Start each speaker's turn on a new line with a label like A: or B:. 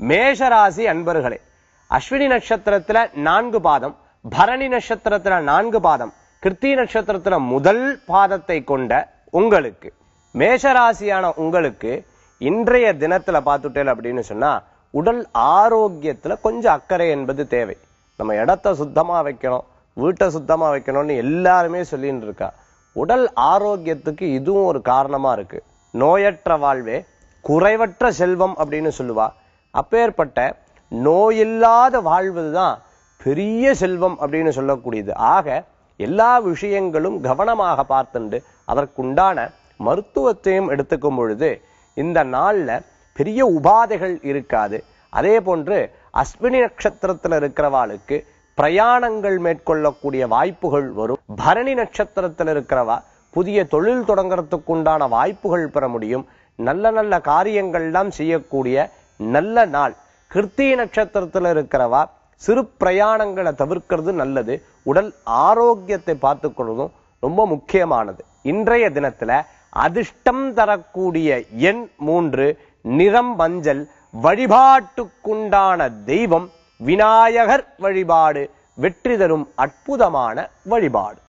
A: மேஷராசி அன்பர்களே அஸ்வினி நட்சத்திரத்துல நான்கு பாதம் பரணி நட்சத்திரத்துல நான்கு பாதம் கிருத்தி நட்சத்திரத்துல முதல் பாதத்தை கொண்ட உங்களுக்கு மேஷராசியான உங்களுக்கு இன்றைய தினத்துல பார்த்துட்டேன் அப்படின்னு சொன்னா உடல் ஆரோக்கியத்துல கொஞ்சம் அக்கறை என்பது தேவை நம்ம இடத்த சுத்தமா வைக்கணும் வீட்டை சுத்தமா வைக்கணும்னு எல்லாருமே சொல்லிட்டு இருக்கா உடல் ஆரோக்கியத்துக்கு இதுவும் ஒரு காரணமா இருக்கு நோயற்ற வாழ்வே குறைவற்ற செல்வம் அப்படின்னு சொல்லுவா அப்பேற்பட்ட நோயில்லாத வாழ்வதுதான் பெரிய செல்வம் அப்படின்னு சொல்லக்கூடியது ஆக எல்லா விஷயங்களும் கவனமாக பார்த்துண்டு அதற்குண்டான மருத்துவத்தையும் எடுத்துக்கும் பொழுது இந்த நாள்ல பெரிய உபாதைகள் இருக்காது அதே போன்று அஸ்வினி நட்சத்திரத்துல இருக்கிறவாளுக்கு பிரயாணங்கள் மேற்கொள்ளக்கூடிய வாய்ப்புகள் வரும் பரணி நட்சத்திரத்தில் இருக்கிறவா புதிய தொழில் தொடங்குறதுக்கு உண்டான வாய்ப்புகள் பெற முடியும் நல்ல நல்ல காரியங்கள்லாம் செய்யக்கூடிய நல்ல நாள் கிருத்தி நட்சத்திரத்தில் இருக்கிறவா சிறு பிரயாணங்களை தவிர்க்கிறது நல்லது உடல் ஆரோக்கியத்தை பார்த்துக்கொள்வதும் ரொம்ப முக்கியமானது இன்றைய தினத்துல அதிர்ஷ்டம் தரக்கூடிய எண் மூன்று நிறம் மஞ்சள் வழிபாட்டுக்குண்டான தெய்வம் விநாயகர் வழிபாடு வெற்றி தரும் அற்புதமான வழிபாடு